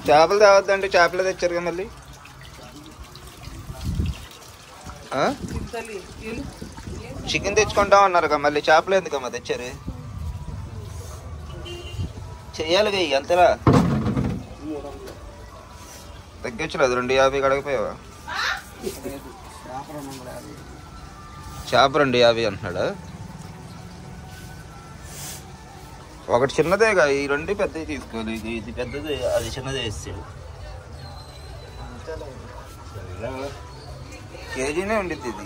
చేపలు తేవద్దంటే చేపలు తెచ్చారుగా మళ్ళీ ఆ? చికెన్ తెచ్చుకుంటాం అన్నారుగా మళ్ళీ చేపలు ఎందుకమ్మా తెచ్చారు చెయ్యాలిగా ఇక ఎంతరా తగ్గించలేదు రెండు యాభై కడగపోయావా చేప రెండు యాభై అంటున్నాడా ఒకటి చిన్నదేగా ఈ రెండు పెద్దవి తీసుకోవాలి ఇది ఇది పెద్దది అది చిన్నదే ఇస్తాడు కేజీనే ఉండిద్ది ఇది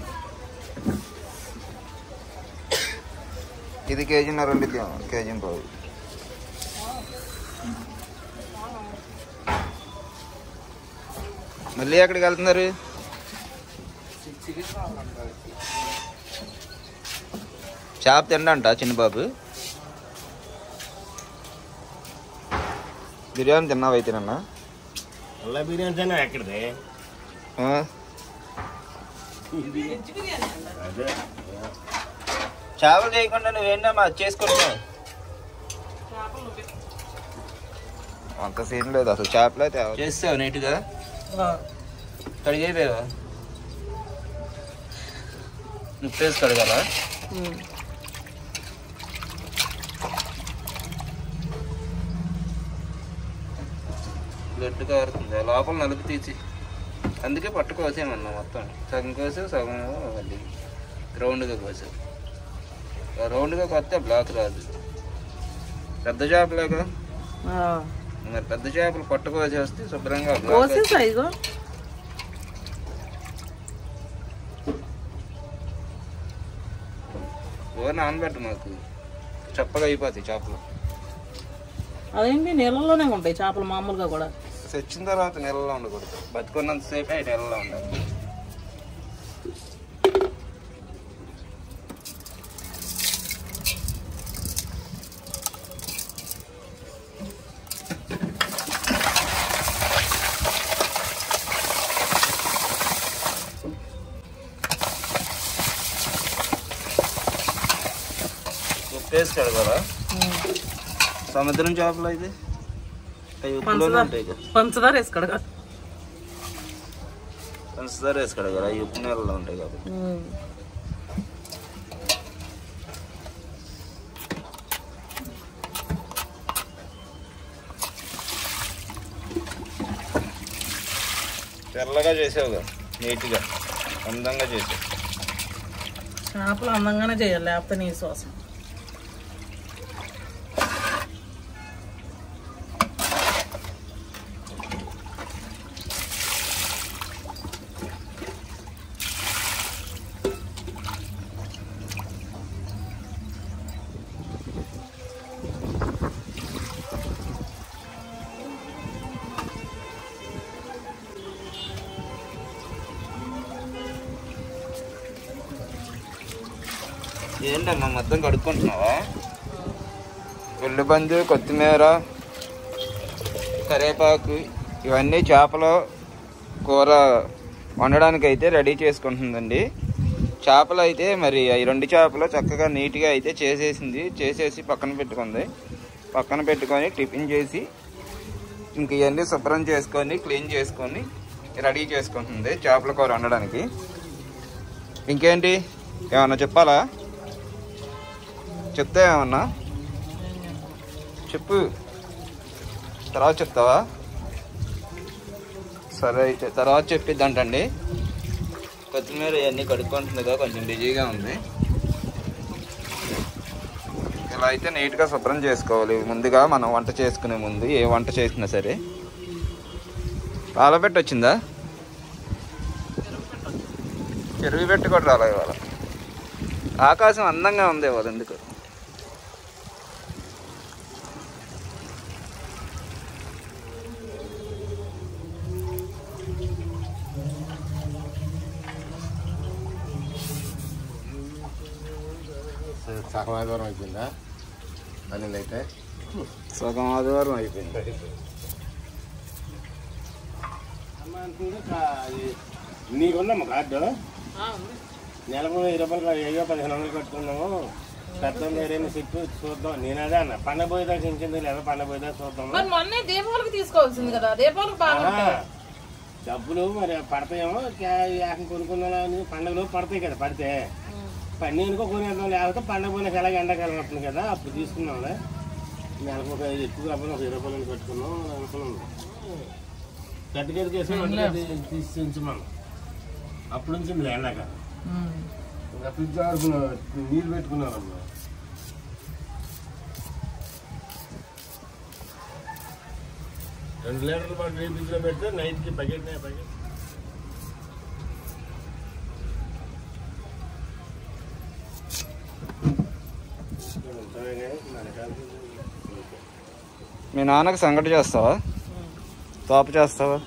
ఇది కేజీన్నర ఉండిద్ది కేజీ పావు మళ్ళీ ఎక్కడికి వెళ్తున్నారు చేప తిండంట చిన్నబాబు బిర్యానీ తిన్నావు అయితే నన్న అల్లా బిర్యానీ తిన్నా ఎక్కడిది అదే చేపలు చేయకుండా నువ్వేంటమ్మా చేసుకుంటున్నావు అంత సీన్ లేదు అసలు చేపలే తేవ చేస్తావు నీట్గా కడిగైపోయావా ముప్పేసి కడగాలా బ్లడ్ కారుతుంది ఆ లోపల నలుపు తీసి అందుకే పట్టు కోసేమన్నా మొత్తం సగం కోసి సగం మళ్ళీ రౌండ్గా కోసావు ఆ రౌండ్గా కొత్త బ్లాక్ రాదు పెద్ద చేపలేగా మరి పెద్ద చేపలు పట్టు కోసేస్తే శుభ్రంగా black కోసేసా ఇగో ఓ నానబెట్టు మాకు చప్పగా అయిపోతాయి చేపలు అదేంటి నీళ్ళలోనే ఉంటాయి చేపలు మామూలుగా కూడా తెచ్చిన తర్వాత నీళ్ళలో ఉండకూడదు బతుకున్నంత సేపు అవి నీళ్ళలో ఉండాలి ఉప్పేసి కడగాలా సముద్రం చేపలు అయితే అవి ఉప్పులోనే ఉంటాయి కదా పంచదార వేసి కడగా పంచదార వేసి కడగాలి అవి ఉప్పు నీళ్ళలో ఉంటాయి కాబట్టి తెల్లగా చేసావుగా నీట్గా అందంగా చేసావు చేపలు అందంగానే చేయాలి లేకపోతే నీ శ్వాసం ఏంటమ్మా మొత్తం కడుక్కుంటున్నావా ఉల్లిబందు కొత్తిమీర కరివేపాకు ఇవన్నీ చేపలు కూర వండడానికి అయితే రెడీ చేసుకుంటుందండి చేపలు అయితే మరి ఈ రెండు చేపలు చక్కగా నీట్గా అయితే చేసేసింది చేసేసి పక్కన పెట్టుకుంది పక్కన పెట్టుకొని టిఫిన్ చేసి ఇంక ఇవన్నీ శుభ్రం చేసుకొని క్లీన్ చేసుకొని రెడీ చేసుకుంటుంది చేపల కూర వండడానికి ఇంకేంటి ఏమన్నా చెప్పాలా చెప్తా ఏమన్నా చెప్పు తర్వాత చెప్తావా సరే అయితే తర్వాత చెప్పిద్దంటండి కొత్తిమీర ఇవన్నీ కడుక్కుంటుందిగా కొంచెం బిజీగా ఉంది ఇలా అయితే నీట్గా శుభ్రం చేసుకోవాలి ముందుగా మనం వంట చేసుకునే ముందు ఏ వంట చేసినా సరే పాలపెట్టి వచ్చిందా చెరువు పెట్టి కూడా రాలే ఇవాళ ఆకాశం అందంగా ఉంది ఇవాళ ఎందుకు సగం ఆదివారం అయిపోయిందా పన్నెండు అయితే సగం ఆదివారం అయిపోయింది నీకున్నామా కార్డు నెలకు వెయ్యి రూపాయలు కాదు, వెయ్యో పదిహేను వందలు కట్టుకున్నాము పెద్ద మీరేమి చెప్పి చూద్దాం నేను అదే అన్న పండగ పోయేదాకా ఇంచింది లేదా పండగ పోయేదాకా చూద్దాం మరి మొన్నే దీపావళికి తీసుకోవాల్సింది కదా దీపావళికి బాగా ఆహా. డబ్బులు మరి పడతాయేమో క్యా- ఏకం కొనుక్కున్న పండగలో పడతాయి కదా పడితే పని అనుకో కొనేద్దాం లేకపోతే పండగ పోయినాక ఎలాగ ఎండాకాలం వస్తుంది కదా అప్పుడు తీసుకున్నాంలే నెలకు ఒక ఐదు ఎక్కువ రూపాయలు ఒక ఇరవై రూపాయలు పెట్టుకున్నాం అని అనుకున్నాం గట్టి గట్టి చేసి తీసి ఉంచమన్నాం అప్పుడు నుంచి మీరు ఎండాక ఇంకా ఫ్రిడ్జ్ ఆడుకున్నా నీళ్ళు పెట్టుకున్నారమ్మా రెండు లీటర్లు పాటు నీళ్ళు ఫ్రిడ్జ్లో పెడితే నైట్కి బకెట్ బకెట్ ఉంటామే కానీ మనకాలు మీ నాన్నకి సంగటి చేస్తావా తోప చేస్తావా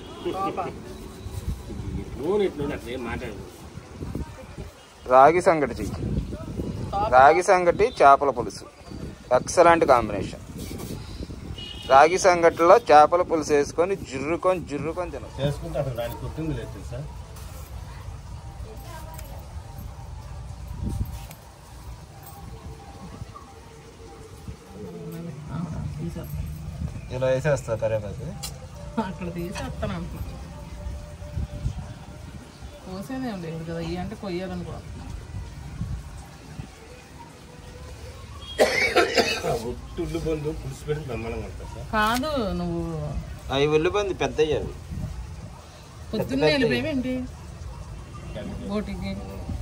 నూనె ఇట్లు అట్లా ఏం మాట్లాడదు రాగి సంగటి చెయ్యి రాగి సంగటి చేపల పులుసు ఎక్సలెంట్ కాంబినేషన్ రాగి సంగటిలో చేపల పులుసు వేసుకొని జుర్రుకొని జుర్రుకొని తినదు చేసుకుంటే అసలు దానికి కొట్టింది లేదు తెలుసా ఇలా వేసేస్తా కరేపాకు అక్కడ తీసేస్తాను అంటున్నా కోసేదేం లేదు కదా ఇవి అంటే కొయ్యాలనుకో ఒట్టుళ్ళు బంధు పులుసు పెట్టి బ్రహ్మాండంగా ఉంటుంది సార్ కాదు నువ్వు అవి ఉల్లిపంది పెద్దవి అవి పొద్దున్నే వెళ్ళిపోయావేంటి బోటికి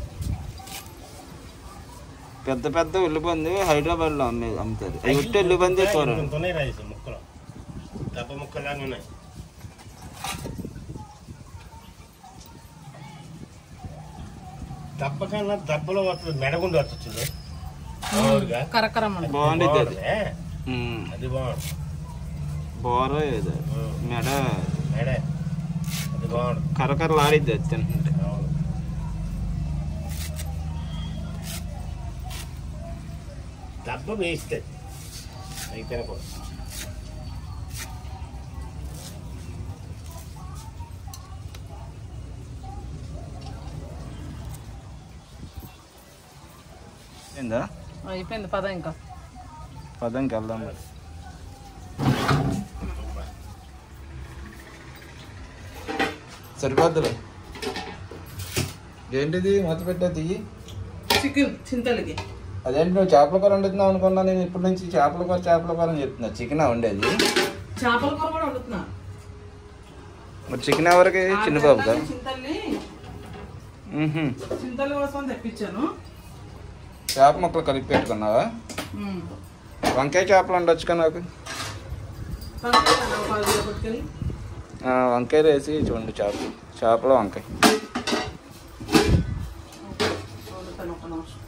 పెద్ద పెద్ద ఉల్లిపంది హైదరాబాద్ లో అమ్మే అమ్ముతారు అవి ఉట్టి ఉల్లిపంది కూర ఇంత ఉన్నాయి రాజేసి ముక్కలు దెబ్బ ముక్కలాగా ఉన్నాయి దెబ్బ కన్నా దెబ్బలో వస్తుంది మెడగుండి వస్తుంది మామూలుగా కరకరం అంట బాగుండిద్ది అది బాగుంటుంది. ఉమ్, అది బాగుంది బోర ఏదో మెడ మెడే అది బాగుంది కరకరలాడిద్ది అది తింటుంటే అవును దెబ్బ వేస్తే అయితే కూడా ఏందా అయిపోయింది పద ఇంకా పదంకి వెళ్దాం మరి సరిపోద్దులే ఏంటిది మూత పెట్టా తీయి చికెన్ చింతలకి అదేంటి నువ్వు చేపల కూర వండుతున్నావు అనుకున్నా నేను ఇప్పటి నుంచి చేపల కూర చేపల కూర అని చెప్తున్నా చికెన్ ఉండేది చేపల కూర కూడా వండుతున్నా మరి చికెన్ ఎవరికి చిన్న బాబుగా చింతల్ని మ్మ్హ. చింతల కోసం తెప్పించాను చేప ముక్కలు కలిపి పెట్టుకున్నావా ఉమ్. వంకాయ చేపలు ఉండొచ్చుగా నాకు పంపించాను ఒక పది కిలో పట్టుకెళ్ళి ఆ, వంకాయలు వేసి చూడండి చేపలు చేపలు వంకాయ వండుతాను ఒక నిమిషం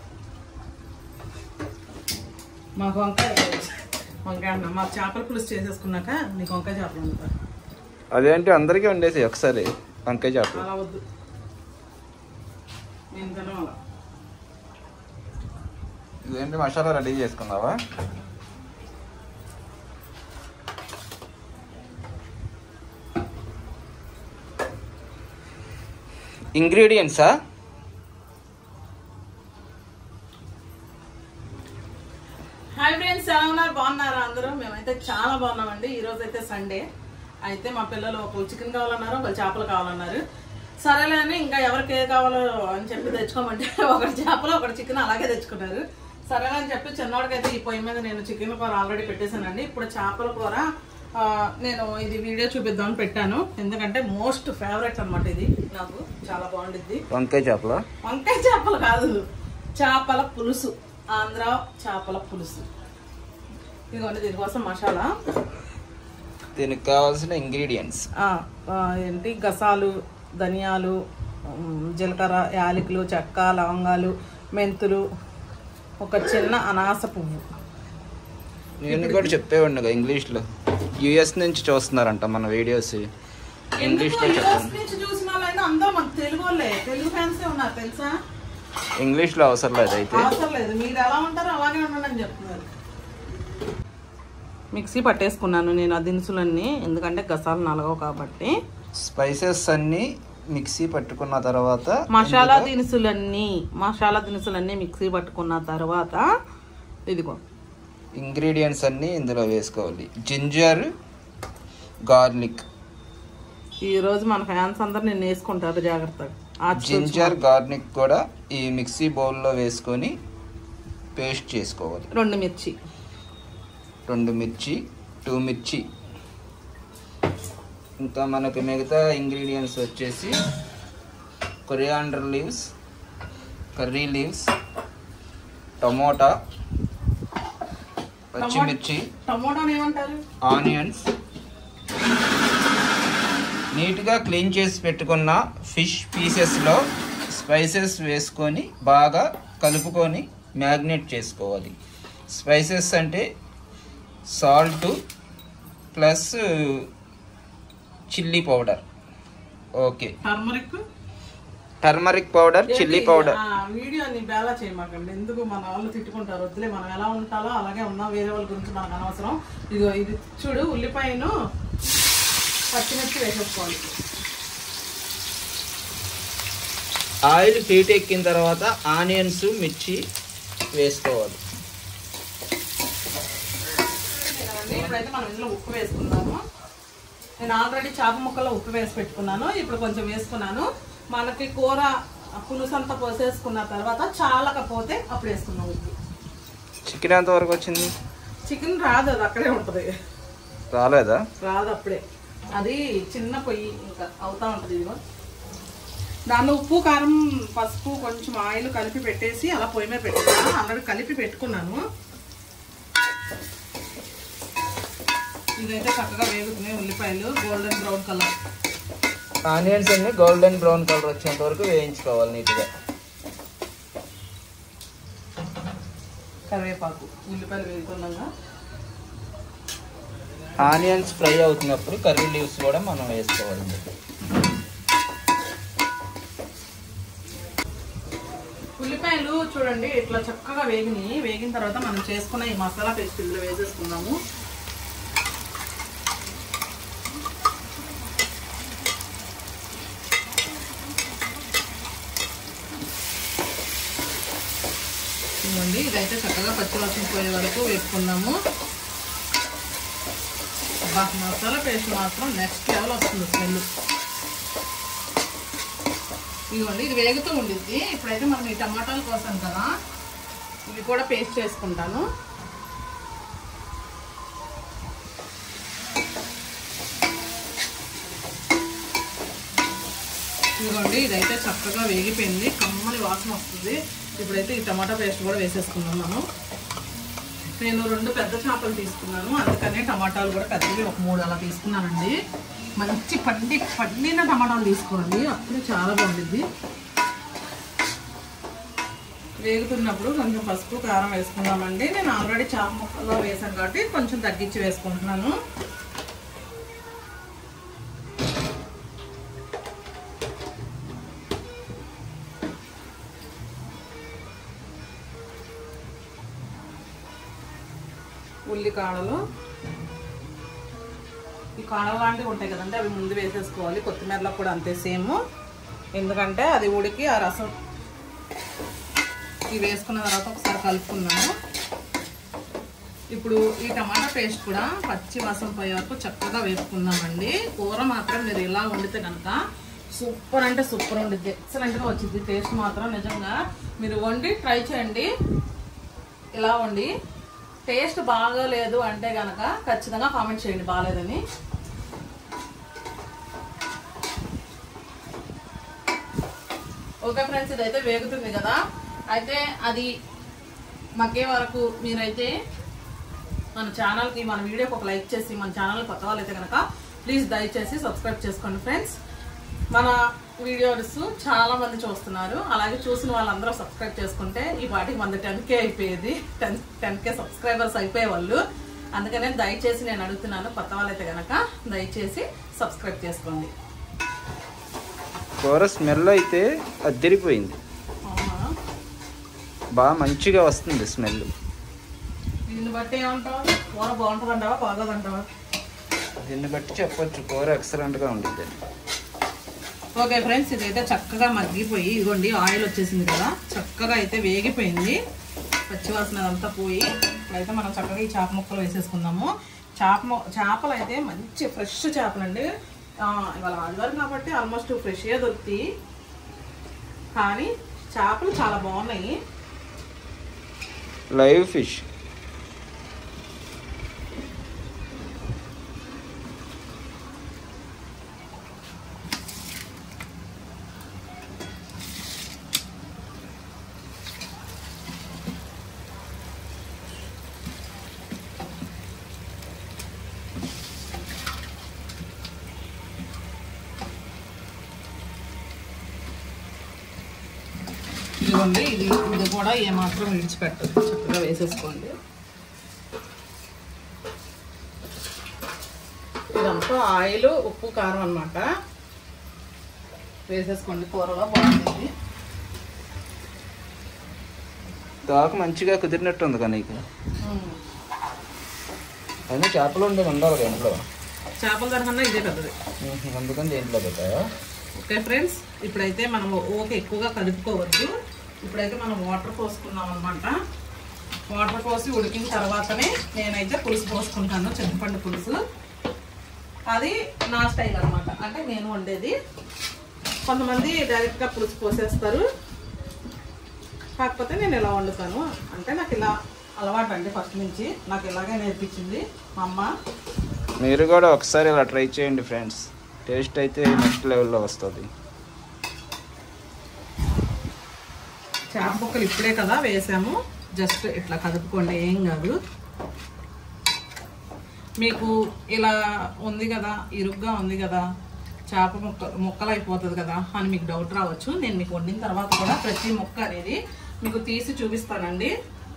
మాకు వంకాయ వంకాయ అన్న మాకు చేపల పులుసు చేసేసుకున్నాక నీకు వంకాయ చేపలు వండుతా అదేంటి అందరికీ ఉండేసి ఒకసారి వంకాయ చేపలు అలా వద్దు నేను తినం అలా ఇదేంటి మసాలా రెడీ చేసుకున్నావా ఇంగ్రీడియంట్సా హాయ్ ఫ్రెండ్స్ ఎలా ఉన్నారు బాగున్నారా అందరూ మేమైతే చాలా బాగున్నామండి ఈ రోజు అయితే సండే అయితే మా పిల్లలు ఒకరు చికెన్ కావాలన్నారు ఒకరు చేపలు కావాలన్నారు సరేలే అని ఇంకా ఎవరికి ఏ కావాలో అని చెప్పి తెచ్చుకోమంటే ఒకటి చేపలు ఒకటి చికెన్ అలాగే తెచ్చుకున్నారు సరేలే అని చెప్పి చిన్నవాడికైతే ఈ పొయ్యి మీద నేను చికెన్ కూర ఆల్రెడీ పెట్టేశానండి ఇప్పుడు చేపల కూర ఆ, నేను ఇది వీడియో చూపిద్దామని పెట్టాను ఎందుకంటే మోస్ట్ ఫేవరెట్ అన్నమాట ఇది నాకు చాలా బాగుండిద్ది వంకాయ చేపల వంకాయ చేపలు కాదు చేపల పులుసు ఆంధ్ర చేపల పులుసు ఇదిగోండి దీనికోసం మసాలా దీనికి కావాల్సిన ఇంగ్రీడియంట్స్ ఆ, ఆ, ఏంటి గసాలు ధనియాలు ఉమ్, జీలకర్ర యాలకులు చెక్క లవంగాలు మెంతులు ఒక చిన్న అనాస పువ్వు నేను కూడా చెప్పేవాడిని ఇంగ్లీష్లో యుఎస్ నుంచి చూస్తున్నారంట మన వీడియోస్ ఎందుకు ఇంగ్లీష్లో యూఎస్ చెప్పండి నుంచి చూసిన వాళ్ళైనా అందరూ మన తెలుగు వాళ్ళే తెలుగు ఫ్యాన్సే ఉన్నారు తెలుసా ఇంగ్లీష్లో అవసరం లేదు అయితే అవసరం లేదు మీరు ఎలా ఉంటారో అలాగే ఉండండి అని చెప్తున్నారు మిక్సీ పట్టేసుకున్నాను నేను ఆ దినుసులన్నీ ఎందుకంటే గసాలు నలగవు కాబట్టి స్పైసెస్ అన్ని మిక్సీ పట్టుకున్న తర్వాత మసాలా దినుసులన్నీ మసాలా దినుసులన్నీ మిక్సీ పట్టుకున్న తర్వాత ఇదిగో ఇంగ్రీడియంట్స్ అన్నీ ఇందులో వేసుకోవాలి జింజర్ గార్లిక్ ఈరోజు మన ఫ్యాన్స్ అందరు నేను వేసుకుంటారు జాగ్రత్తగా ఆచి జింజర్ గార్లిక్ కూడా ఈ మిక్సీ బౌల్లో వేసుకొని పేస్ట్ చేసుకోవాలి రెండు మిర్చి రెండు మిర్చి టూ మిర్చి ఇంకా మనకు మిగతా ఇంగ్రీడియంట్స్ వచ్చేసి coriander leaves curry leaves tomato పచ్చిమిర్చి టమోటాని ఏమంటారు ఆనియన్స్ నీట్గా క్లీన్ చేసి పెట్టుకున్న ఫిష్ పీసెస్లో స్పైసెస్ వేసుకొని బాగా కలుపుకొని మ్యాగ్నేట్ చేసుకోవాలి స్పైసెస్ అంటే salt plus chilli powder okay turmeric turmeric powder chilli powder వీడియోని బేలా చేయమాకండి ఎందుకు మన వాళ్ళు తిట్టుకుంటారు వద్దులే మనం ఎలా ఉంటాలో అలాగే ఉన్నాం వేరే వాళ్ళ గురించి మనకు అనవసరం ఇదిగో ఇది చూడు ఉల్లిపాయను పచ్చిమిర్చి వేసేసుకోవాలి ఆయిల్ హీట్ ఎక్కిన తర్వాత ఆనియన్స్ మిర్చి వేసుకోవాలి ఇదిగోండి, ఇప్పుడైతే మనం ఇందులో ఉప్పు వేసుకుందాము నేను ఆల్రెడీ చేప ముక్కలో ఉప్పు వేసి పెట్టుకున్నాను ఇప్పుడు కొంచెం వేసుకున్నాను మనకి కూర పులుసు అంతా పోసేసుకున్న తర్వాత చాలకపోతే అప్పుడు వేసుకున్నాం ఉప్పు చికెన్ ఎంత వరకు వచ్చింది చికెన్ రాదు అది అక్కడే ఉంటుంది రాలేదా రాదు అప్పుడే అది చిన్న పొయ్యి ఇంకా అవుతా ఉంటుంది ఇదిగో దానిలో ఉప్పు కారం పసుపు కొంచెం ఆయిల్ కలిపి పెట్టేసి అలా పొయ్యి మీద పెట్టేసాను ఆల్రెడీ కలిపి పెట్టుకున్నాను ఇదైతే చక్కగా వేగుతున్నాయి ఉల్లిపాయలు గోల్డెన్ బ్రౌన్ కలర్ ఆనియన్స్ అన్ని గోల్డెన్ బ్రౌన్ కలర్ వచ్చేంత వరకు వేయించుకోవాలి నీట్గా కరివేపాకు ఉల్లిపాయలు వేగుతున్నాగా ఆనియన్స్ ఫ్రై అవుతున్నప్పుడు కర్రీ లీవ్స్ కూడా మనం వేసుకోవాలి ఉల్లిపాయలు చూడండి ఇట్లా చక్కగా వేగినాయి వేగిన తర్వాత మనం చేసుకున్న ఈ మసాలా పేస్ట్ ఇందులో వేసేసుకుందాము ఇవ్వండి ఇదైతే చక్కగా పచ్చివాసన పోయే వరకు వేసుకుందాము అబ్బా మసాలా పేస్ట్ మాత్రం నెక్స్ట్ లెవెల్ వస్తుంది స్మెల్ ఇదిగోండి ఇది వేగుతూ ఉండిద్ది ఇప్పుడైతే మనం ఈ టమాటాలు కోసం కదా ఇవి కూడా పేస్ట్ చేసుకుంటాను ఇదిగోండి ఇదైతే చక్కగా వేగిపోయింది కమ్మని వాసన వస్తుంది ఇప్పుడైతే ఈ టమాటా పేస్ట్ కూడా వేసేసుకుందాం మనం నేను రెండు పెద్ద చేపలు తీసుకున్నాను అందుకనే టమాటాలు కూడా పెద్దవి ఒక మూడు అలా తీసుకున్నానండి మంచి పండి పండిన టమాటాలు తీసుకోండి అప్పుడు చాలా బాగుంటుంది వేగుతున్నప్పుడు కొంచెం పసుపు కారం వేసుకుందామండి నేను ఆల్రెడీ చాప ముక్కల్లో వేసాను కాబట్టి కొంచెం తగ్గించి వేసుకుంటున్నాను ఉల్లి కాడలు ఈ కాడలు లాంటివి ఉంటాయి కదండి అవి ముందు వేసేసుకోవాలి కొత్తిమీరలో కూడా అంతే సేమ్ ఎందుకంటే అది ఉడికి ఆ రసం ఇవి వేసుకున్న తర్వాత ఒకసారి కలుపుకున్నాను ఇప్పుడు ఈ టమాటా పేస్ట్ కూడా పచ్చి వాసన పోయే వరకు చక్కగా వేసుకుందామండి కూర మాత్రం మీరు ఇలా వండితే కనుక సూపర్ అంటే సూపర్ ఉండిద్ది ఎక్సలెంట్గా వచ్చింది టేస్ట్ మాత్రం నిజంగా మీరు వండి ట్రై చేయండి ఇలా వండి టేస్ట్ బాగోలేదు అంటే కనుక ఖచ్చితంగా కామెంట్ చేయండి బాగాలేదని ఓకే ఫ్రెండ్స్ ఇదైతే వేగుతుంది కదా అయితే అది మగ్గే వరకు మీరైతే మన ఛానల్కి మన వీడియోకి ఒక లైక్ చేసి మన ఛానల్ కొత్త వాళ్ళైతే కనుక ప్లీజ్ దయచేసి సబ్స్క్రైబ్ చేసుకోండి ఫ్రెండ్స్ మన వీడియోస్ చాలా మంది చూస్తున్నారు అలాగే చూసిన వాళ్ళందరూ సబ్స్క్రైబ్ చేసుకుంటే ఈ పాటికి మన టెన్ కే అయిపోయేది టెన్ టెన్ కే సబ్స్క్రైబర్స్ అయిపోయేవాళ్ళు అందుకనే దయచేసి నేను అడుగుతున్నాను కొత్త వాళ్ళైతే కనుక దయచేసి సబ్స్క్రైబ్ చేసుకోండి కూర స్మెల్ అయితే అద్దరిపోయింది అవునా బాగా మంచిగా వస్తుంది స్మెల్ దీన్ని బట్టి ఏమంటావు కూర బాగుంటుందంటావా బాగోదంటావా దీన్ని బట్టి చెప్పొచ్చు కూర ఎక్సలెంట్గా ఉంటుంది ఓకే ఫ్రెండ్స్ ఇదైతే చక్కగా మగ్గిపోయి ఇదిగోండి ఆయిల్ వచ్చేసింది కదా చక్కగా అయితే వేగిపోయింది పచ్చివాసన అదంతా పోయి ఇప్పుడైతే మనం చక్కగా ఈ చేప ముక్కలు వేసేసుకుందాము చేప ము- చేపలు అయితే మంచి ఫ్రెష్ చేపలండి ఆ, ఇవాళ ఆదివారం కాబట్టి ఆల్మోస్ట్ ఫ్రెష్గా దొరుకుతాయి కానీ చేపలు చాలా బాగున్నాయి లైవ్ ఫిష్ ఇదిగోండి ఇది ఇది కూడా ఏమాత్రం విడిచిపెట్టదు చక్కగా వేసేసుకోండి ఇదంతా ఆయిల్ ఉప్పు కారం అన్నమాట వేసేసుకోండి కూరలో బాగుంటుంది తాకు మంచిగా కుదిరినట్టు ఉంది కానీ నీకు అయినా చేపలు ఉండేది ఉండాలి కదా ఇంట్లో చేపల ధరకన్నా ఇదే పెద్దది ఉహు, అందుకని దేంట్లో పెట్టాయా ఓకే ఫ్రెండ్స్ ఇప్పుడైతే మనం ఓకే ఎక్కువగా కలుపుకోవద్దు ఇప్పుడైతే మనం వాటర్ పోసుకున్నాం అనమాట వాటర్ పోసి ఉడికిన తర్వాతనే నేనైతే పులుసు పోసుకుంటాను చింతపండు పులుసు అది నా స్టైల్ అనమాట అంటే నేను వండేది కొంతమంది డైరెక్ట్గా పులుసు పోసేస్తారు కాకపోతే నేను ఇలా వండుతాను అంటే నాకు ఇలా అలవాటు అండి ఫస్ట్ నుంచి నాకు ఇలాగే నేర్పించింది మా అమ్మ మీరు కూడా ఒకసారి ఇలా ట్రై చేయండి ఫ్రెండ్స్ టేస్ట్ అయితే నెక్స్ట్ లెవెల్లో వస్తుంది చేప ముక్కలు ఇప్పుడే కదా వేసాము జస్ట్ ఇట్లా కదుపుకోండి ఏం కాదు మీకు ఇలా ఉంది కదా ఇరుగ్గా ఉంది కదా చేప ముక్క ముక్కలు అయిపోతుంది కదా అని మీకు డౌట్ రావచ్చు నేను మీకు వండిన తర్వాత కూడా ప్రతి ముక్క అనేది మీకు తీసి చూపిస్తానండి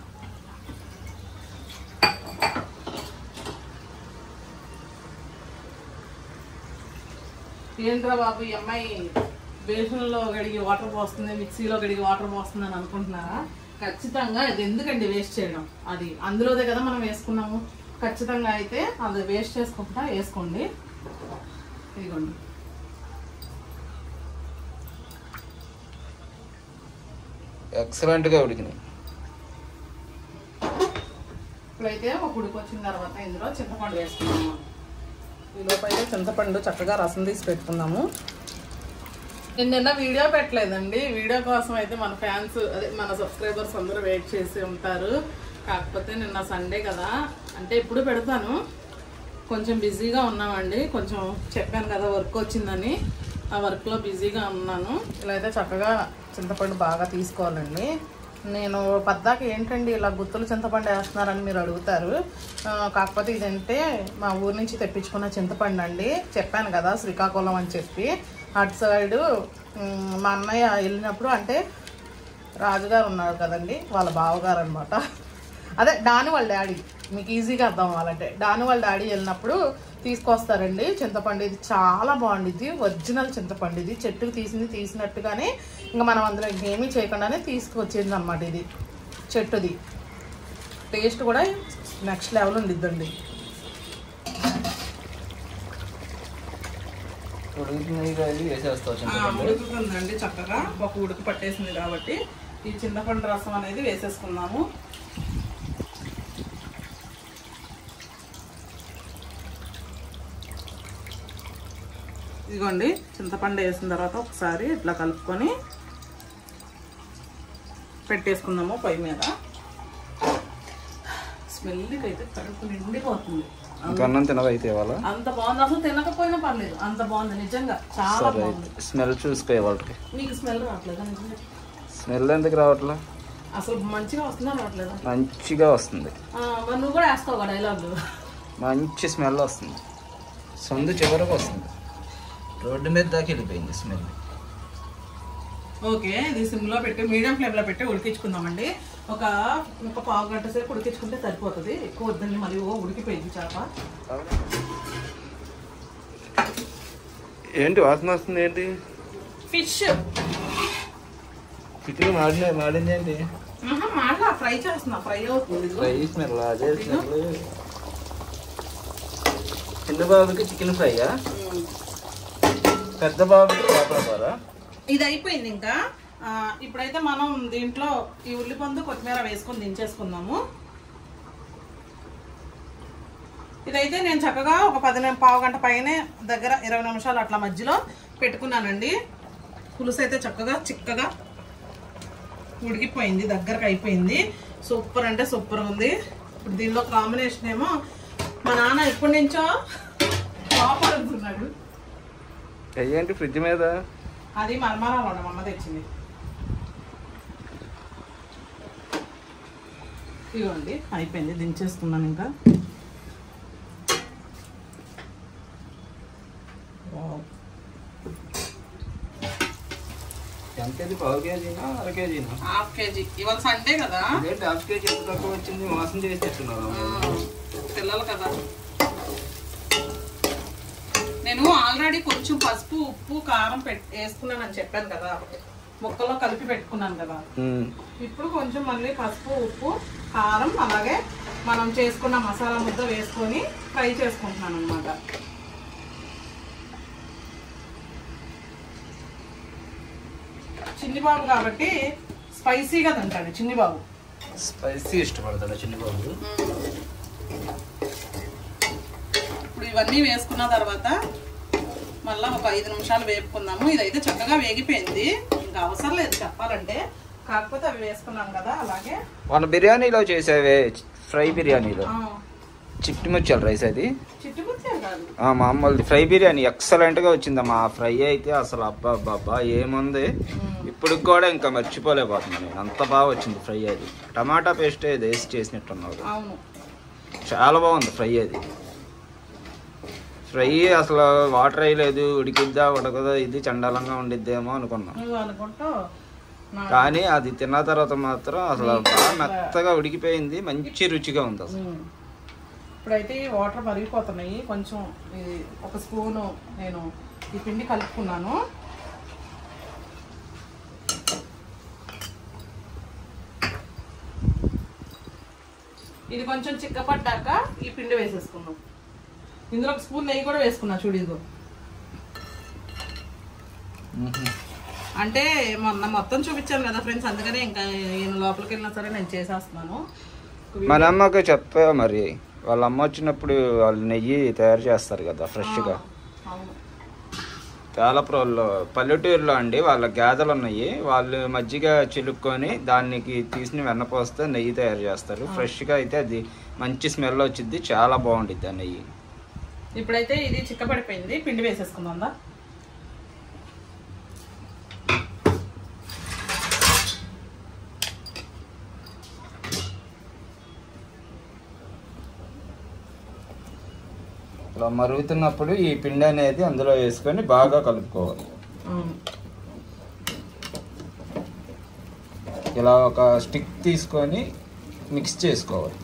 ఏంట్రా బాబు ఈ అమ్మాయి బేసన్లో గడిగి వాటర్ పోస్తుంది మిక్సీలో గడిగి వాటర్ పోస్తుంది అని అనుకుంటున్నారా ఖచ్చితంగా ఇది ఎందుకండి వేస్ట్ చేయడం అది అందులోదే కదా మనం వేసుకున్నాము ఖచ్చితంగా అయితే అది వేస్ట్ చేసుకోకుండా వేసుకోండి ఇదిగోండి ఎక్సలెంట్గా ఉడికినాయి ఇప్పుడైతే ఒక ఉడికి వచ్చిన తర్వాత ఇందులో చింతపండు వేసుకున్నాము ఈ లోపైతే చింతపండు చక్కగా రసం తీసి పెట్టుకున్నాము నేను నిన్న వీడియో పెట్టలేదండి వీడియో కోసం అయితే మన ఫ్యాన్స్ అదే మన సబ్స్క్రైబర్స్ అందరూ వెయిట్ చేసి ఉంటారు కాకపోతే నిన్న సండే కదా అంటే ఇప్పుడు పెడతాను కొంచెం బిజీగా ఉన్నామండి కొంచెం చెప్పాను కదా వర్క్ వచ్చిందని ఆ వర్క్లో బిజీగా ఉన్నాను ఇలా అయితే చక్కగా చింతపండు బాగా తీసుకోవాలండి నేను పద్దాక ఏంటండి ఇలా గుత్తులు చింతపండు వేస్తున్నారని మీరు అడుగుతారు ఆ, కాకపోతే ఇదంటే మా ఊరు నుంచి తెప్పించుకున్న చింతపండు అండి చెప్పాను కదా శ్రీకాకుళం అని చెప్పి అటు సైడు ఉమ్, మా అన్నయ్య వెళ్ళినప్పుడు అంటే రాజుగారు ఉన్నారు కదండి వాళ్ళ బావగారు అనమాట అదే డాని వాళ్ళ డాడీ మీకు ఈజీగా అర్థం అవ్వాలంటే డాని వాళ్ళ డాడీ వెళ్ళినప్పుడు తీసుకొస్తారండి చింతపండు ఇది చాలా బాగుండిద్ది ఒరిజినల్ చింతపండు ఇది చెట్టుకు తీసింది తీసినట్టుగానే ఇంకా మనం అందులో ఏమీ చేయకుండానే తీసుకొచ్చింది అనమాట ఇది చెట్టుది టేస్ట్ కూడా నెక్స్ట్ లెవెల్ ఉండిద్దండి ఉడికినాయి అది వేసేస్తావు ఆ, చింతపండు ఉడుకుతుందండి చక్కగా ఒక ఉడుకు పట్టేసింది కాబట్టి ఈ చింతపండు రసం అనేది వేసేసుకుందాము ఇదిగోండి చింతపండు వేసిన తర్వాత ఒకసారి ఇట్లా కలుపుకొని పెట్టేసుకుందాము పొయ్యి మీద స్మెల్కి అయితే కడుపు నిండిపోతుంది ఇంకా అన్నం తినవైతే ఇవాళ అంత బాగుంది అసలు తినకపోయినా పర్లేదు అంత బాగుంది నిజంగా చాలా సరే బాగుంది అయితే స్మెల్ చూసుకో వాళ్ళకి నీకు స్మెల్ రావట్లేదా నిజంగా స్మెల్ ఎందుకు రావట్లా అసలు మంచిగా వస్తుందా రావట్లేదా మంచిగా వస్తుంది ఆ, మరి నువ్వు కూడా వేస్తావు కదా డైలాగ్ మంచి స్మెల్ వస్తుంది సందు చివరకు వస్తుంది రోడ్డు మీద దాకా వెళ్ళిపోయింది స్మెల్ ఓకే ఇది సిమ్లో పెట్టి మీడియం ఫ్లేమ్లో పెట్టి ఉడికించుకుందామండి ఒక ఒక పావు గంట సేపు ఉడికించుకుంటే సరిపోతుంది ఎక్కువ వద్దండి మరి ఓ ఉడికిపోయింది చేప ఏంటి వాసన వస్తుంది ఏంటి ఫిష్ చికెన్ మాడిన మాడింది ఏంటి మాట్లా ఫ్రై చేస్తున్నా ఫ్రై అవుతుంది ఇదిగో. ఫ్రై స్మెల్ అదే స్మెల్ చిన్న బాబుకి చికెన్ ఫ్రైయా ఉమ్. పెద్ద బాబుకి చేపల కూర ఇది అయిపోయింది ఇంకా ఆ, ఇప్పుడైతే మనం దీంట్లో ఈ ఉల్లిపందు కొత్తిమీర వేసుకొని దించేసుకుందాము ఇదైతే నేను చక్కగా ఒక పది ని- పావు గంట పైనే దగ్గర ఇరవై నిమిషాలు అట్లా మధ్యలో పెట్టుకున్నానండి పులుసు అయితే చక్కగా చిక్కగా ఉడికిపోయింది దగ్గరకు అయిపోయింది సూపర్ అంటే సూపర్ ఉంది ఇప్పుడు దీనిలో కాంబినేషన్ ఏమో మా నాన్న ఎప్పటి నుంచో పాపర్ అనుకున్నాడు ఏంటి ఫ్రిడ్జ్ మీద అది మరమరాలు మా అమ్మ తెచ్చింది ఇదిగోండి అయిపోయింది దించేస్తున్నాను ఇంకా ఎంత కేజీ పావు కేజీనా అర కేజీనా హాఫ్ కేజీ ఇవాళ సండే కదా ఇదేంటి హాఫ్ కేజీ ఎంత తక్కువ వచ్చింది మోసం చేసి తెచ్చున్నారు ఆ, పిల్లలు కదా నేను ఆల్రెడీ కొంచెం పసుపు ఉప్పు కారం పెట్ వేసుకున్నానని చెప్పాను కదా ముక్కలో కలిపి పెట్టుకున్నాను కదా ఇప్పుడు కొంచెం మళ్ళీ పసుపు ఉప్పు కారం అలాగే మనం చేసుకున్న మసాలా ముద్ద వేసుకొని ఫ్రై చేసుకుంటున్నాను అనమాట చిన్ని బాబు కాబట్టి స్పైసీగా తింటాడు చిన్ని బాబు స్పైసీ ఇష్టపడతాడు చిన్న బాబు ఇప్పుడు ఇవన్నీ వేసుకున్న తర్వాత మళ్ళీ ఒక ఐదు నిమిషాలు వేపుకుందాము ఇదైతే చక్కగా వేగిపోయింది ఇంకా అవసరం లేదు చెప్పాలంటే కాకపోతే అవి వేసుకున్నాం కదా అలాగే మన బిర్యానీలో చేసేవే ఫ్రై బిర్యానీలో ఆ, చిట్టి ముచ్చాల రైస్ అది చిట్టుముత్యాలు కాదు ఆ, మామూలుది ఫ్రై బిర్యానీ ఎక్సలెంట్ గా వచ్చిందమ్మా ఆ ఫ్రై అయితే అసలు అబ్బా అబ్బా అబ్బా ఏముంది ఇప్పుడు కూడా ఇంకా మర్చిపోలేకపోతున్నాను నేను అంత బాగా వచ్చింది ఫ్రై అది టమాటా పేస్ట్ ఏదో వేసి చేసినట్టున్నారు అవును చాలా బాగుంది ఫ్రై అది ఫ్రై అసలు వాటర్ వేయలేదు ఉడికిద్దా ఉడకదా ఇది చండాలంగా ఉండిద్దేమో అనుకున్నాం నువ్వు అనుకుంటావు నా- కానీ అది తిన్న తర్వాత మాత్రం అసలు బాగా మెత్తగా ఉడికిపోయింది మంచి రుచిగా ఉంది అసలు ఉమ్. ఇప్పుడైతే ఈ వాటర్ మరిగిపోతున్నాయి కొంచెం ఇది ఒక స్పూను నేను ఈ పిండి కలుపుకున్నాను ఇది కొంచెం చిక్కపడ్డాక ఈ పిండి వేసేసుకున్నాం ఇందులో ఒక స్పూన్ నెయ్యి కూడా వేసుకున్నా చూడు ఇదిగో అంటే మొన్న మొత్తం చూపించాను కదా ఫ్రెండ్స్ అందుకనే ఇంకా ఈయన లోపలికి వెళ్ళినా సరే నేను చేసేస్తున్నాను మన అమ్మకి చెప్పా మరి వాళ్ళ అమ్మ వచ్చినప్పుడు వాళ్ళు నెయ్యి తయారు చేస్తారు కదా ఫ్రెష్గా అవును పేలపురంలో పల్లెటూరులో అండి వాళ్ళ గేదెలు ఉన్నాయి వాళ్ళు మజ్జిగ చిలుక్కొని దానికి తీసిన వెన్నపోస్తే నెయ్యి తయారు చేస్తారు ఫ్రెష్గా అయితే అది మంచి స్మెల్ వచ్చింది చాలా బాగుండిద్ది ఆ నెయ్యి ఇప్పుడైతే ఇది చిక్కబడిపోయింది పిండి వేసేసుకుందా ఇలా మరుగుతున్నప్పుడు ఈ పిండి అనేది అందులో వేసుకొని బాగా కలుపుకోవాలి ఇలా ఒక స్టిక్ తీసుకొని మిక్స్ చేసుకోవాలి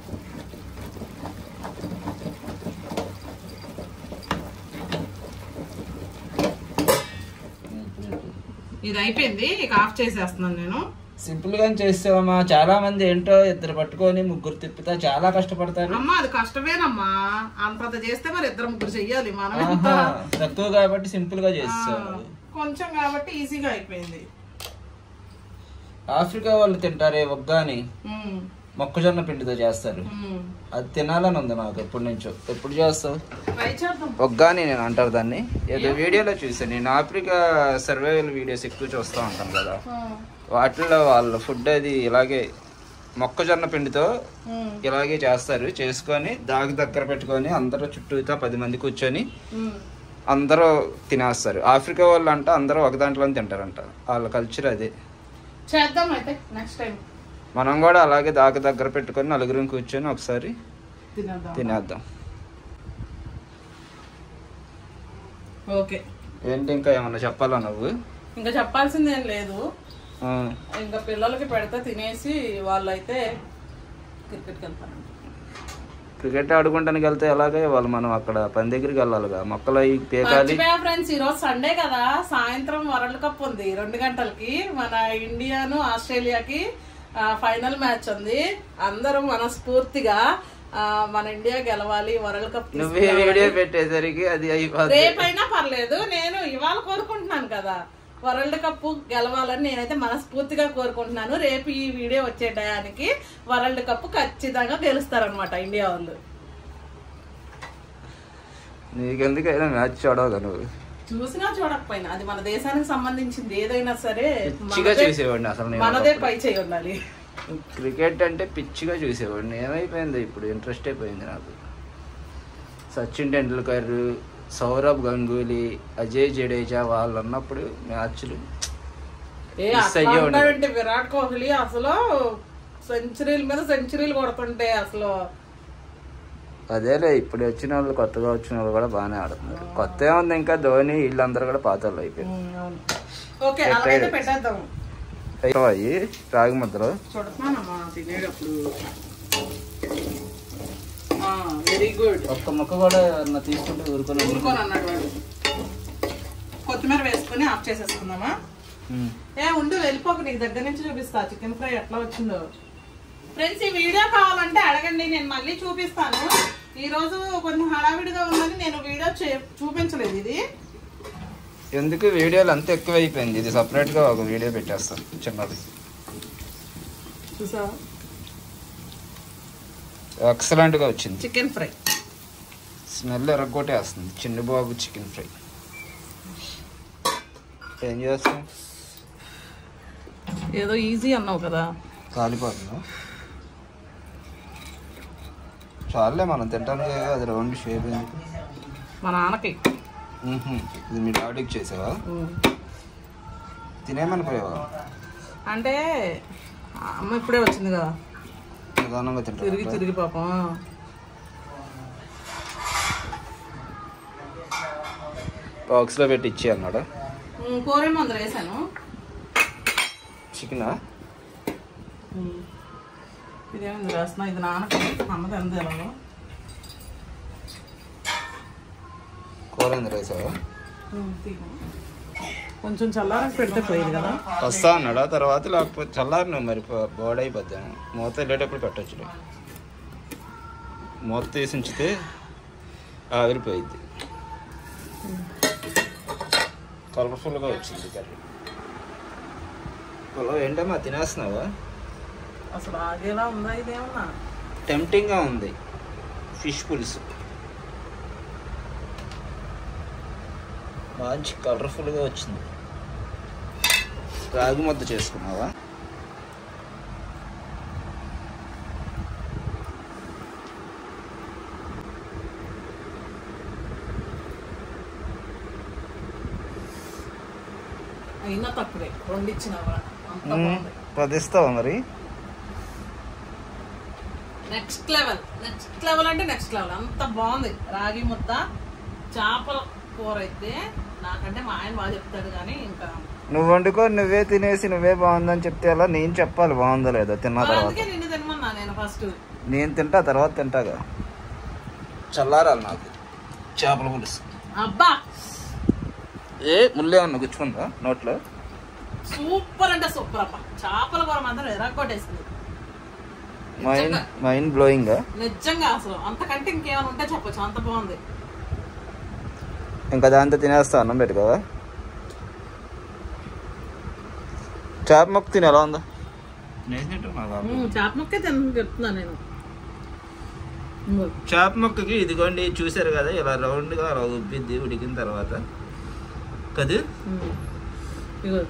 ఇది అయిపోయింది ఇక ఆఫ్ చేసేస్తున్నాను నేను సింపుల్ గా చేస్తామమ్మా చాలా మంది ఏంటో ఇద్దరు పట్టుకొని ముగ్గురు తిప్పుతా చాలా కష్టపడతారు అమ్మా అది కష్టమేనమ్మా అంతంత చేస్తే మరి ఇద్దరు ముగ్గురు చెయ్యాలి మనం ఎంత ఆహా, తక్కువ కాబట్టి సింపుల్ గా ఆ, చేస్తాం కొంచెం కాబట్టి ఈజీగా అయిపోయింది ఆఫ్రికా వాళ్ళు తింటారే ఒగ్గాని ఉమ్, మొక్కజొన్న పిండితో చేస్తారు ఉమ్. అది తినాలని ఉంది నాకు ఎప్పటి నుంచో ఎప్పుడు చేస్తావు ట్రై చేద్దాం ఒగ్గాని నేను అంటారు దాన్ని ఏదో వీడియోలో చూసాను నేను ఆఫ్రికా సర్వైవల్ వీడియోస్ ఎక్కువ చూస్తూ ఉంటాను కదా ఆ, వాటిల్లో వాళ్ళ ఫుడ్ అది ఇలాగే మొక్కజొన్న పిండితో ఉమ్, ఇలాగే చేస్తారు చేసుకొని దాగి దగ్గర పెట్టుకొని అందరూ చుట్టూతా పది మంది కూర్చొని ఉమ్. అందరూ తినేస్తారు ఆఫ్రికా వాళ్ళు అంట అందరూ ఒక దాంట్లోనే తింటారంట వాళ్ళ కల్చర్ అదే చేద్దాం అయితే నెక్స్ట్ టైం మనం కూడా అలాగే దాక దగ్గర పెట్టుకొని నలుగురం కూర్చొని ఒకసారి తినేద్దాం తినేద్దాం ఓకే ఏంటి ఇంకా ఏమన్నా చెప్పాలా నువ్వు ఇంకా చెప్పాల్సిందేం లేదు ఆ, ఇంకా పిల్లలకి పెడితే తినేసి వాళ్ళైతే క్రికెట్కి వెళ్తారు క్రికెట్ ఆడుకుంటానికి వెళ్తే ఎలాగే వాళ్ళు మనం అక్కడ పని దగ్గరికి వెళ్ళాలిగా మొక్కలు అవి పీకాలి మర్చిపోయా ఫ్రెండ్స్ ఈ రోజు సండే కదా సాయంత్రం వరల్డ్ కప్ ఉంది రెండు గంటలకి మన ఇండియాను ఆస్ట్రేలియాకి ఆ, ఫైనల్ మ్యాచ్ ఉంది అందరూ మనస్ఫూర్తిగా ఆ, మన ఇండియా గెలవాలి వరల్డ్ కప్ నువ్వే వీడియో పెట్టేసరికి అది అయిపోతుంది రేపైనా పర్లేదు నేను ఇవాళ కోరుకుంటున్నాను కదా వరల్డ్ కప్ గెలవాలని నేనైతే మనస్ఫూర్తిగా కోరుకుంటున్నాను రేపు ఈ వీడియో వచ్చే టయానికి వరల్డ్ కప్ ఖచ్చితంగా గెలుస్తారనమాట ఇండియా వాళ్ళు నీకెందుకైనా మ్యాచ్ చూడవుగా నువ్వు చూసినా చూడకపోయినా అది మన దేశానికి సంబంధించింది ఏదైనా సరే పిచ్చిగా మనదే- చూసేవాడిని అసలు నేను మనదే ఒకప్పుడు. పై చేయి ఉండాలి క్రికెట్ అంటే పిచ్చిగా చూసేవాడిని ఏమైపోయింది ఇప్పుడు ఇంట్రెస్ట్ అయిపోయింది నాకు సచిన్ టెండూల్కర్ సౌరవ్ గంగూలీ అజయ్ జడేజా వాళ్ళు ఉన్నప్పుడు మ్యాచ్లు ఏ మిస్ అట్లా అయ్యే ఉండేది. అంటావేంటి విరాట్ కోహ్లీ అసలు సెంచరీల మీద సెంచరీలు కొడుతుంటే అసలు అదేలే ఇప్పుడు వచ్చిన వాళ్ళు కొత్తగా వచ్చిన వాళ్ళు కూడా బాగానే ఆడుతున్నారు కొత్త ఏముంది ఇంకా ధోని వీళ్ళందరూ కూడా పాత వాళ్ళు అయిపోయారు ఉమ్, అవును. ఓకే అలాగైతే పెట్టేద్దాం అయ్యి రాగి ముద్దలు చూడతానమ్మా తినేటప్పుడు వెరీ గుడ్ ఒక్క ముక్క కూడా తీసుకుంటే ఊరుకొని ఊరుకొని అన్నాడు వాడు కొత్తిమీర వేసుకొని ఆఫ్ చేసేసుకుందామా ఏ ఉండు వెళ్ళిపోక నీ దగ్గర నుంచి చూపిస్తా చికెన్ ఫ్రై ఎట్లా వచ్చిందో ఫ్రెండ్స్ ఈ వీడియో కావాలంటే అడగండి నేను మళ్ళీ చూపిస్తాను ఈ రోజు కొంచెం హడావిడిగా ఉందని నేను వీడియో చే- చూపించలేదు ఇది ఎందుకు వీడియోలు అంత ఎక్కువ అయిపోయింది ఇది సపరేట్ గా ఒక వీడియో పెట్టేస్తాను చిన్నది చూసా ఎక్సలెంట్ గా వచ్చింది చికెన్ ఫ్రై స్మెల్ ఎరగొట్టేస్తుంది చిన్న బాబు చికెన్ ఫ్రై ఏం చేస్తాం ఏదో ఈజీ అన్నావు కదా కాలిపోతుందా చాలే మనం తింటానికి అది రౌండ్ షేప్ ఎందుకు మా నాన్నకి మ్మ్హ్మ్. ఇది మీ డాడీకి చేసావా ఉమ్. తినేమనిపోయావా అంటే ఆ అమ్మ ఇప్పుడే వచ్చింది కదా నిదానంగా తిరిగి తింటా తిరిగి పాపం బాక్స్లో పెట్టి ఇచ్చి అన్నాడు ఉమ్, కూరేమో అందులో వేసాను చికెనా ఉమ్. ఇదేమైంది రాసిన ఇది నాన్నకి అమ్మది అంది ఎలాగో కూర ఎందుకు వేసావా ఉమ్, తీగు. కొంచెం చల్లారకి పెడితే పోయేది కదా వస్తా అన్నాడా తర్వాత లేకపోతే చల్లారిన మరి బోర్డ్ అయిపోద్దాము మూత వెళ్ళేటప్పుడు పెట్టచ్చులే మూత తీసి ఉంచితే ఆవిరిపోయిద్ది కలర్ఫుల్గా వచ్చింది కర్రీ హలో ఏంటమ్మా తినేస్తున్నావా అసలు ఆగేలా ఉందా ఇదేమన్నా టెంప్టింగ్గా ఉంది ఫిష్ పులుసు మంచి కలర్ఫుల్గా వచ్చింది రాగి ముద్ద చేసుకున్నావా అయినా తక్కువే రెండు ఇచ్చినావా అంత మ్మ్. బాగుంది పది ఇస్తావా మరి నెక్స్ట్ లెవెల్ నెక్స్ట్ లెవెల్ అంటే నెక్స్ట్ లెవెల్ అంత బాగుంది రాగి ముద్ద చేపల కూర అయితే నాకంటే మా ఆయన బాగా చెప్తాడు కానీ ఇంకా నువ్వు వండుకో నువ్వే తినేసి నువ్వే బాగుందని చెప్తే అలా నేను చెప్పాలి బాగుందో లేదో తిన్న మరి తర్వాత అందుకే నిన్ను తినమన్నా నేను ఫస్ట్ నేను తింటా తర్వాత తింటాగా చల్లారాలి నాకు చేపల పులుసు అబ్బా ఏ ముల్లే ఉన్నా గుచ్చుకుందా నోట్లో సూపర్ అంటే సూపర్ అబ్బా చేపల కూర మాత్రం ఎరగొట్టేసింది మైండ్ మైండ్ బ్లోయింగ్ నిజంగా అసలు అంతకంటే ఇంకేమైనా ఉంటే చెప్పొచ్చు అంత బాగుంది ఇంకా దాంతో తినేస్తా అన్నం పెట్టుకోవా చేప మొక్క తిని ఎలా ఉందా ఉమ్, చేప ముక్కే తిన చెప్తున్నా నేను ఇంగో. చేప మొక్కకి ఇదిగోండి చూసారు కదా ఇలా రౌండ్గా అలా ఉబ్బిద్ది ఉడికిన తర్వాత కదూ ఉమ్. ఇగో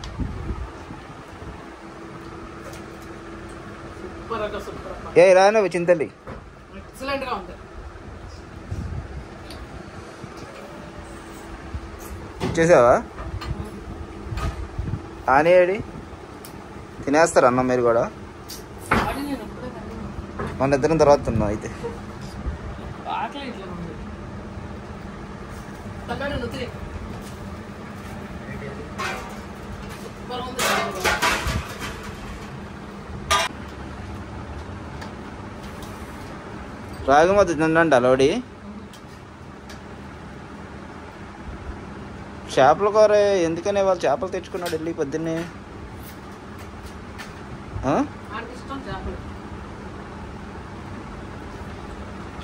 సూపర్ అంటే సూపర్ అబ్బా ఏ రాను చింతల్లి ఎక్సలెంట్ గా ఉంది చేసావా ఆనేడి తినేస్తారు అన్నం మీరు కూడా ఆడి నేను ఎప్పుడే తిన్నాను. మన ఇద్దరం తర్వాత తిన్నాం అయితే ఆకలి ఇట్లా ఉంది తగ్గడు నువ్వు తినే. సూపర్ ఉంది రాగి మొద్ద తినండి అలవడి చేపల కూర ఎందుకనే వాళ్ళు చేపలు తెచ్చుకున్నాడు వెళ్ళి పొద్దున్నే ఆ? ఆడికి ఇష్టం చేపలు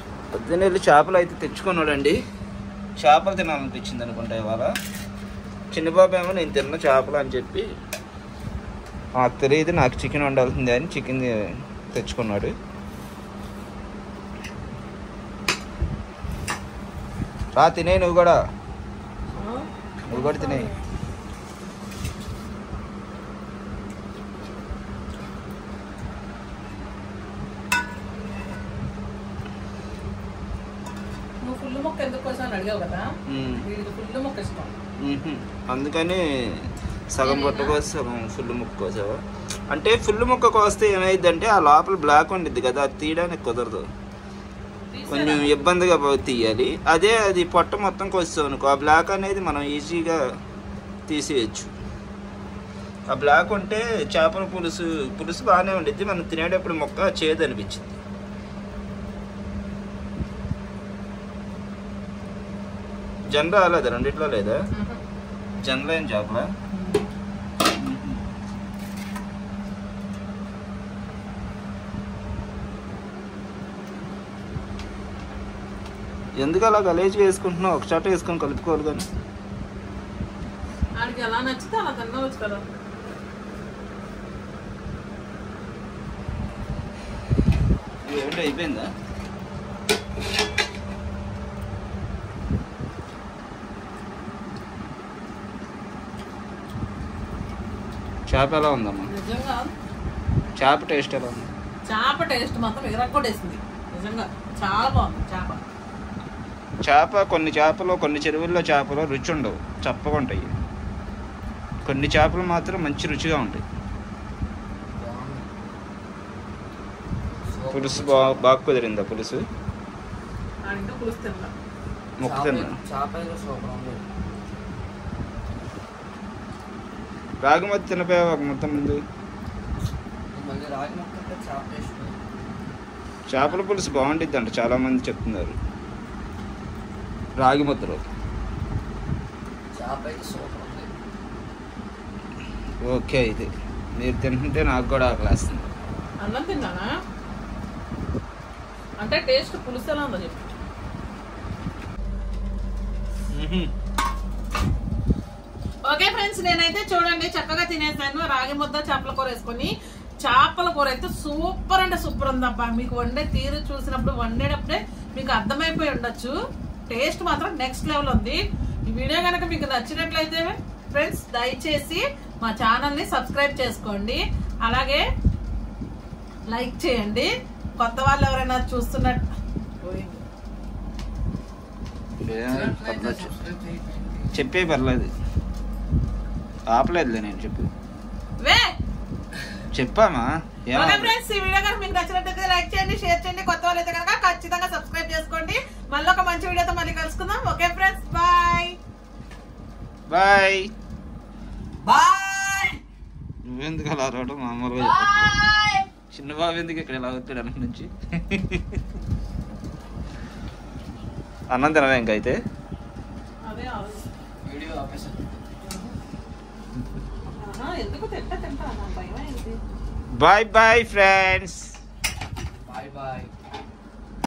పొద్దున్నే వెళ్ళి చేపలు అయితే తెచ్చుకున్నాడండి చేపలు తినాలనిపించింది అనుకుంటా ఇవాళ చిన్నబాబు ఏమో నేను తిన్న చేపలు అని చెప్పి నాకు తెలియదు నాకు చికెన్ వండాల్సిందే అని చికెన్ తెచ్చుకున్నాడు రా తినే నువ్వు కూడా నువ్వు కూడా తినే నువ్వు ఫుల్ మొక్క ఎందుకు కోసం అని అడిగావు కదా ఉమ్. వీడికి ఫుల్ మొక్క ఇష్టం మ్మ్హ. అందుకని సగం పొట్ట కోసి సగం ఫుల్ ముక్క కోసావా అంటే ఫుల్ ముక్క కోస్తే ఏమైందంటే ఆ లోపల బ్లాక్ ఉండిద్ది కదా అది తీయడానికి కుదరదు కొంచెం ఇబ్బందిగా పో- తీయాలి అదే అది పొట్ట మొత్తం కోస్తావు అనుకో ఆ బ్లాక్ అనేది మనం ఈజీగా తీసేయచ్చు ఆ బ్లాక్ ఉంటే చేపల పులుసు పులుసు బాగానే ఉండిద్ది మనం తినేటప్పుడు మొక్క చేదు అనిపించింది జన్ రాలేదా రెండిట్లో లేదా జన్లో ఏం చేపలా ఎందుకు అలా గలేజ్ వేసుకుంటున్నావు ఒక చాట వేసుకొని కలుపుకోవాలి కానీ ఆడికి ఎలా నచ్చితే అలా తినవచ్చు కదా ఏమిటి అయిపోయిందా చేప ఎలా ఉందమ్మా నిజంగా చేప టేస్ట్ ఎలా ఉంది చేప టేస్ట్ మాత్రం ఎగరగొట్టేసింది నిజంగా చాలా బాగుంది చేప చేప కొన్ని చేపలు కొన్ని చెరువుల్లో చేపలు రుచి ఉండవు చప్పగా ఉంటాయి కొన్ని చేపలు మాత్రం మంచి రుచిగా ఉంటాయి పులుసు బా బాగా కుదిరిందా పులుసు ఆడింకా పులుసు తిన్నా ముక్క తిన్నా చేప అయితే సూపర్ ఉంది రాగమతి తినపోయావు ఒక మొత్తం ముందు మళ్ళీ రాగి ముక్క అంటే చేప టేస్ట్ ఉంది. చేపల పులుసు బాగుండిద్ది అంట చాలా మంది చెప్తున్నారు రాగి ముద్దలు చేప అయితే సూపర్ ఉంది ఓకే అయితే మీరు తింటుంటే నాకు కూడా ఆకలేస్తుంది అన్నం తిన్నానా అంటే టేస్ట్ పులుసు ఎలా ఉందో చెప్పు ఓకే ఫ్రెండ్స్ నేనైతే చూడండి చక్కగా తినేసాను రాగి ముద్ద చేపల కూర వేసుకొని చేపల కూర అయితే సూపర్ అంటే సూపర్ ఉందబ్బా మీకు వండే తీరు చూసినప్పుడు వండేటప్పుడే మీకు అర్థమైపోయి ఉండొచ్చు టేస్ట్ మాత్రం నెక్స్ట్ లెవెల్ ఉంది ఈ వీడియో కనుక మీకు నచ్చినట్లయితే ఫ్రెండ్స్ దయచేసి మా ఛానల్ ని సబ్స్క్రైబ్ చేసుకోండి అలాగే లైక్ చేయండి కొత్త వాళ్ళు ఎవరైనా చూస్తున్నట్టు పోయింది. తినట్లయితే సబ్స్క్రైబ్ చేయండి. చెప్పే పర్లేదు ఆపలేదులే నేను చెప్పు వే చెప్పామా ఏం ఓకే ఆపలేదు. ఫ్రెండ్స్ ఈ వీడియో కనుక మీకు నచ్చినట్లయితే లైక్ చేయండి షేర్ చేయండి కొత్త వాళ్ళు అయితే కనుక ఖచ్చితంగా సబ్స్క్రైబ్ చేసుకోండి మళ్ళీ ఒక మంచి వీడియోతో మళ్ళీ కలుసుకుందాం okay friends bye bye bye నువ్వెందుకు అలా రావడం మామూలుగా చెప్పు. చిన్న బాబు ఎందుకు ఇక్కడ ఇలా అవుతాడు అన్న నుంచి అన్నం తినవే ఇంకైతే అదే ఆలోచన. వీడియో ఆపేసాను ఆహా, ఎందుకు తింటా తింటా నాకు భయం ఏంటి bye bye friends bye bye